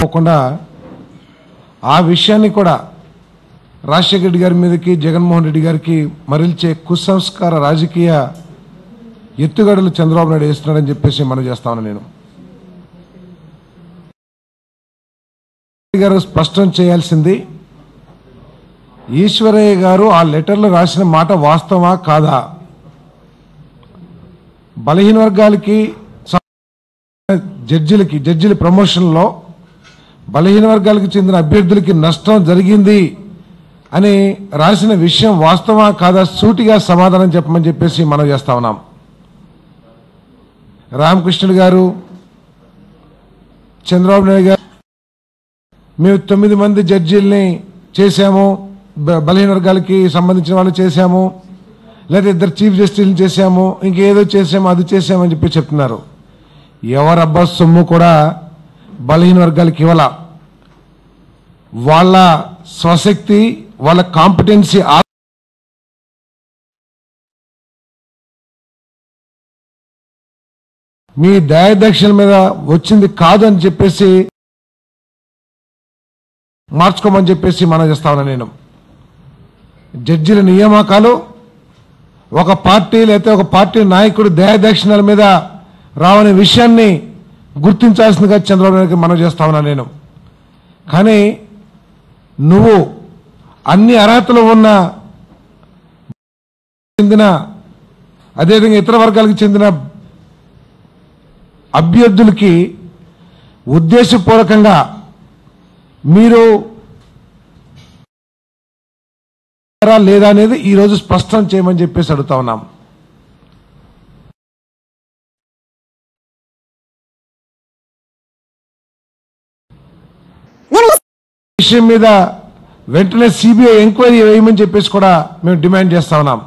లేకపోకుండా ఆ విషయాన్ని కూడా రాజశేఖర రెడ్డి గారి మీదకి జగన్మోహన్ రెడ్డి గారికి మరల్చే కుసంస్కార రాజకీయ ఎత్తుగడలు చంద్రబాబు నాయుడు వేస్తున్నాడని చెప్పేసి మనం చేస్తా ఉన్నాను నేను రెడ్డి గారు స్పష్టం చేయాల్సింది ఈశ్వరయ్య గారు ఆ లెటర్లో రాసిన మాట వాస్తవా కాదా బలహీన వర్గాలకి సం- జడ్జిలకి జడ్జిల ప్రమోషన్లో బలహీన వర్గాలకు చెందిన అభ్యర్థులకి నష్టం జరిగింది అని రాసిన విషయం వాస్తవా కాదా సూటిగా సమాధానం చెప్పమని చెప్పేసి మనం చేస్తా ఉన్నాం రామకృష్ణుడు గారు చంద్రబాబు నాయుడు గారు మేము తొమ్మిది మంది జడ్జీల్ని చేశాము బ- బలహీన వర్గాలకి సంబంధించిన వాళ్ళు చేశాము లేదా ఇద్దరు చీఫ్ జస్టిస్ని చేశాము ఇంకేదో చేసాము అది చేసాము అని చెప్పి చెప్తున్నారు ఎవరబ్బా సొమ్ము కూడా బలహీన వర్గాలకి ఇవ్వాల వాళ్ళ స్వశక్తి వాళ్ళ కాంపిటెన్సీ ఆ- మీ దయాదక్షిణ మీద వచ్చింది కాదు అని చెప్పేసి మార్చుకోమని చెప్పేసి మనం చేస్తా ఉన్నా నేను జడ్జిల నియామకాలు ఒక పార్టీ లేకపోతే ఒక పార్టీ నాయకుడు దయాదక్షిణాల మీద రావనే విషయాన్ని గుర్తించాల్సిందిగా చంద్రబాబు నాయుడుకి మనం చేస్తా ఉన్నా నేను కానీ నువ్వు అన్ని అర్హతలు ఉన్న చెందిన అదేవిధంగా ఇతర వర్గాలకు చెందిన అభ్యర్థులకి ఉద్దేశపూర్వకంగా మీరు ఉన్నారా లేదా అనేది ఈ రోజు స్పష్టం చేయమని చెప్పేసి అడుగుతా ఉన్నాం విషయం మీద వెంటనే సిబిఐ ఎంక్వైరీ వేయమని చెప్పేసి కూడా మేము డిమాండ్ చేస్తా ఉన్నాం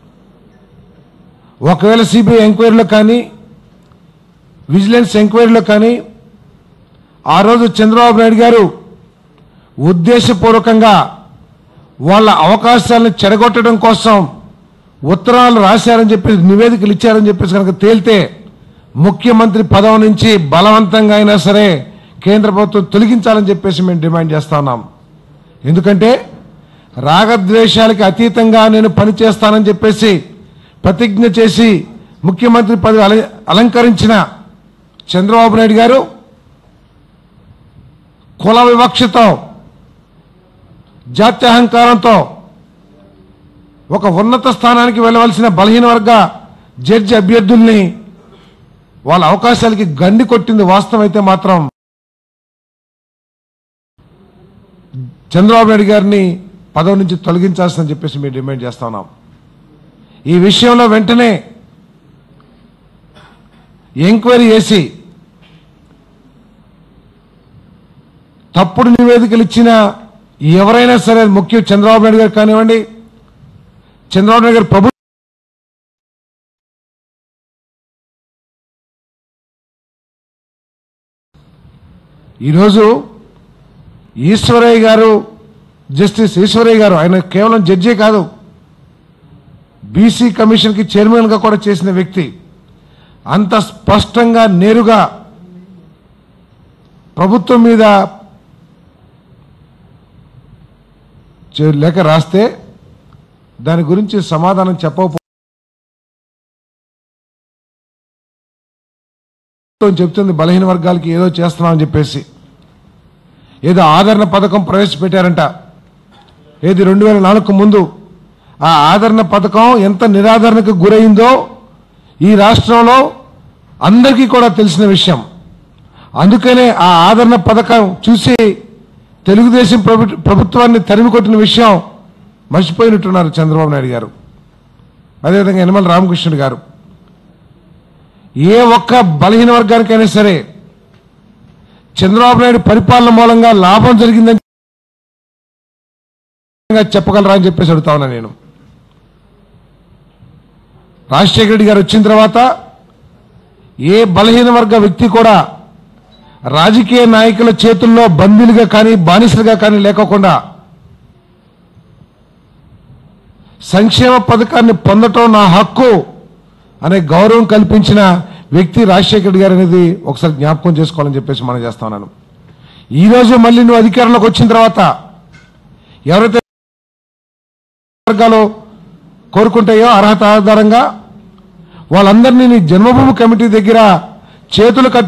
ఒకవేళ సిబిఐ ఎంక్వైరీలో కానీ విజిలెన్స్ ఎంక్వైరీలో కానీ ఆ రోజు చంద్రబాబు నాయుడు గారు ఉద్దేశపూర్వకంగా వాళ్ళ అవకాశాలను చెడగొట్టడం కోసం ఉత్తరాలు రాశారని చెప్పేసి నివేదికలు ఇచ్చారని చెప్పేసి కనుక తేలితే ముఖ్యమంత్రి పదవి నుంచి బలవంతంగా అయినా సరే కేంద్ర ప్రభుత్వం తొలగించాలని చెప్పేసి మేము డిమాండ్ చేస్తా ఉన్నాం ఎందుకంటే రాగద్వేషాలకి అతీతంగా నేను పనిచేస్తానని చెప్పేసి ప్రతిజ్ఞ చేసి ముఖ్యమంత్రి పదవి అల- అలంకరించిన చంద్రబాబు నాయుడు గారు కుల వివక్షతో జాత్యహంకారంతో ఒక ఉన్నత స్థానానికి వెళ్ళవలసిన బలహీన వర్గ జడ్జి అభ్యర్థుల్ని వాళ్ళ అవకాశాలకి గండి కొట్టింది వాస్తవం అయితే మాత్రం చంద్రబాబు నాయుడు గారిని పదవి నుంచి తొలగించాల్సిందని చెప్పేసి మేము డిమాండ్ చేస్తా ఉన్నాం ఈ విషయంలో వెంటనే ఎంక్వైరీ చేసి తప్పుడు నివేదికలు ఇచ్చిన ఎవరైనా సరే అది ముఖ్యం చంద్రబాబు నాయుడు గారు కానివ్వండి చంద్రబాబు నాయుడు గారు ప్రభుత్వం ఈరోజు ఈశ్వరయ్య గారు జస్టిస్ ఈశ్వరయ్య గారు ఆయన కేవలం జడ్జే కాదు బీసీ కమిషన్కి చైర్మన్గా కూడా చేసిన వ్యక్తి అంత స్పష్టంగా నేరుగా ప్రభుత్వం మీద చే- లేఖ రాస్తే దాని గురించి సమాధానం చెప్పకపో ప్రభుత్వం చెప్తుంది బలహీన వర్గాలకి ఏదో చేస్తున్నామని చెప్పేసి ఏదో ఆదరణ పథకం ప్రవేశపెట్టారంట ఏది రెండు వేల నాలుగుకు ముందు ఆ ఆదరణ పథకం ఎంత నిరాదరణకు గురైందో ఈ రాష్ట్రంలో అందరికీ కూడా తెలిసిన విషయం అందుకనే ఆ ఆదరణ పథకం చూసి తెలుగుదేశం ప్రభు- ప్రభుత్వాన్ని తరిమి కొట్టిన విషయం మర్చిపోయినట్టున్నారు చంద్రబాబు నాయుడు గారు అదేవిధంగా యనమల రామకృష్ణుడు గారు ఏ ఒక్క బలహీన వర్గానికైనా సరే చంద్రబాబు నాయుడు పరిపాలన మూలంగా లాభం జరిగిందని చెప్పగలరా అని చెప్పేసి అడుగుతా ఉన్నా నేను రాజశేఖర రెడ్డి గారు వచ్చిన తర్వాత ఏ బలహీన వర్గ వ్యక్తి కూడా రాజకీయ నాయకుల చేతుల్లో బందీలుగా కానీ బానిసలుగా కానీ లేకోకుండా సంక్షేమ పథకాన్ని పొందటం నా హక్కు అనే గౌరవం కల్పించిన వ్యక్తి రాజశేఖర రెడ్డి గారు అనేది ఒకసారి జ్ఞాపకం చేసుకోవాలని చెప్పేసి మనం చేస్తా ఉన్నాను ఈ రోజు మళ్ళీ నువ్వు అధికారంలోకి వచ్చిన తర్వాత ఎవరైతే వర్గాలు కోరుకుంటాయో అర్హత ఆధారంగా వాళ్ళందరినీ నీ జన్మభూమి కమిటీ దగ్గర చేతులు కట్టు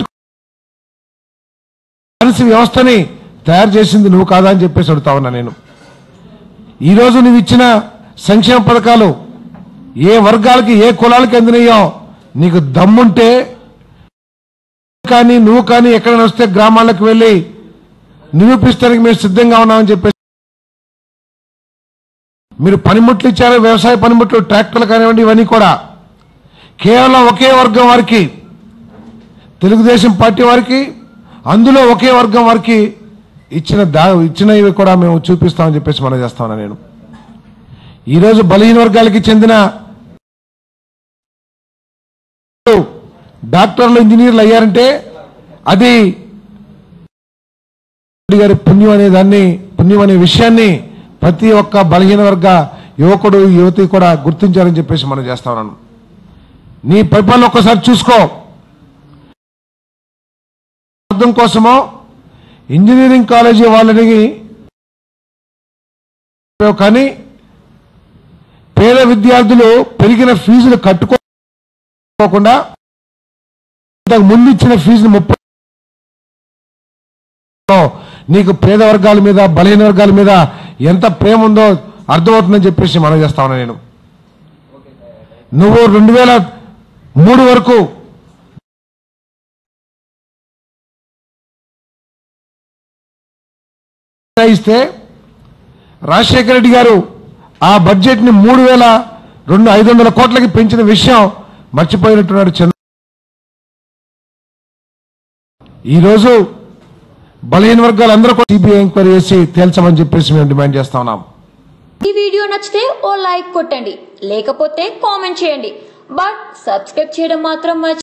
కలిసి వ్యవస్థని తయారు చేసింది నువ్వు కాదా అని చెప్పేసి అడుగుతా ఉన్నా నేను ఈరోజు నువ్వు ఇచ్చిన సంక్షేమ పథకాలు ఏ వర్గాలకి ఏ కులాలకి అందినయో నీకు దమ్ముంటే కానీ నువ్వు కానీ ఎక్కడైనా వస్తే గ్రామాలకు వెళ్ళి నిరూపిస్తానికి మేము సిద్ధంగా ఉన్నామని చెప్పేసి మీరు పనిముట్లు ఇచ్చారు వ్యవసాయ పనిముట్లు ట్రాక్టర్లు కానివ్వండి ఇవన్నీ కూడా కేవలం ఒకే వర్గం వారికి తెలుగుదేశం పార్టీ వారికి అందులో ఒకే వర్గం వారికి ఇచ్చిన దా ఇచ్చినవి కూడా మేము చూపిస్తామని చెప్పేసి మనం చేస్తామన్నా నేను ఈరోజు బలహీన వర్గాలకి చెందిన డాక్టర్లు ఇంజనీర్లు అయ్యారంటే అది రెడ్డి గారి పుణ్యం అనే దాన్ని పుణ్యం అనే విషయాన్ని ప్రతి ఒక్క బలహీన వర్గ యువకుడు యువతి కూడా గుర్తించారని చెప్పేసి మనం చేస్తా ఉన్నాను నీ పరిపాలన ఒక్కసారి చూసుకో అర్థం కోసమో ఇంజనీరింగ్ కాలేజీ వాళ్ళని కానీ పేద విద్యార్థులు పెరిగిన ఫీజులు కట్టుకోకుండా ఇంతకు ముందు ఇచ్చిన ఫీజులు ముప్పై నీకు పేద వర్గాల మీద బలహీన వర్గాల మీద ఎంత ప్రేమ ఉందో అర్థమవుతుందని చెప్పేసి మనం చేస్తా ఉన్నా నేను నువ్వు రెండు వేల మూడు వరకు ఇస్తే రాజశేఖర రెడ్డి గారు ఆ బడ్జెట్ ని మూడు వేల రెండు ఐదు వందల కోట్లకి పెంచిన విషయం మర్చిపోయినట్టున్నాడు చంద్ర ఈరోజు బలహీన వర్గాలందరూ కూడా సిబిఐ ఎంక్వైరీ చేసి తేల్చమని చెప్పేసి మేము డిమాండ్ చేస్తా ఉన్నాం ఈ వీడియో నచ్చితే ఓ లైక్ కొట్టండి లేకపోతే కామెంట్ చేయండి బట్ సబ్స్క్రైబ్ చేయడం మాత్రం మర్చి